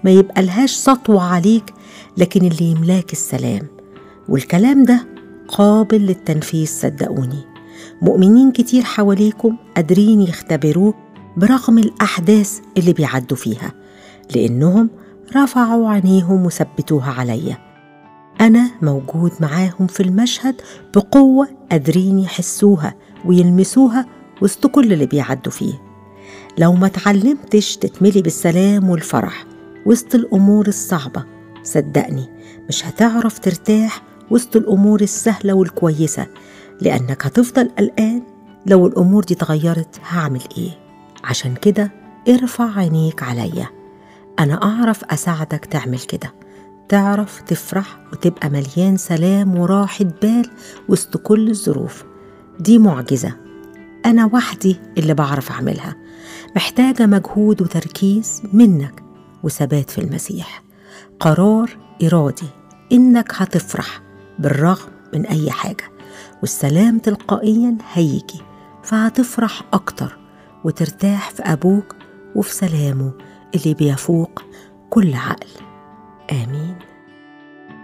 ما يبقى لهاش سطوة عليك لكن اللي يملاك السلام والكلام ده قابل للتنفيذ صدقوني مؤمنين كتير حواليكم قادرين يختبروه برغم الأحداث اللي بيعدوا فيها لأنهم رفعوا عينيهم وثبتوها عليا أنا موجود معاهم في المشهد بقوة قادرين يحسوها ويلمسوها وسط كل اللي بيعدوا فيه لو ما تعلمتش تتملي بالسلام والفرح وسط الأمور الصعبة صدقني مش هتعرف ترتاح وسط الأمور السهلة والكويسة لأنك هتفضل قلقان لو الأمور دي اتغيرت هعمل إيه عشان كده ارفع عينيك عليا أنا أعرف أساعدك تعمل كده تعرف تفرح وتبقى مليان سلام وراحة بال وسط كل الظروف دي معجزة أنا وحدي اللي بعرف أعملها محتاجة مجهود وتركيز منك وثبات في المسيح قرار إرادي إنك هتفرح بالرغم من أي حاجة والسلام تلقائيا هيجي فهتفرح أكتر وترتاح في أبوك وفي سلامه اللي بيفوق كل عقل آمين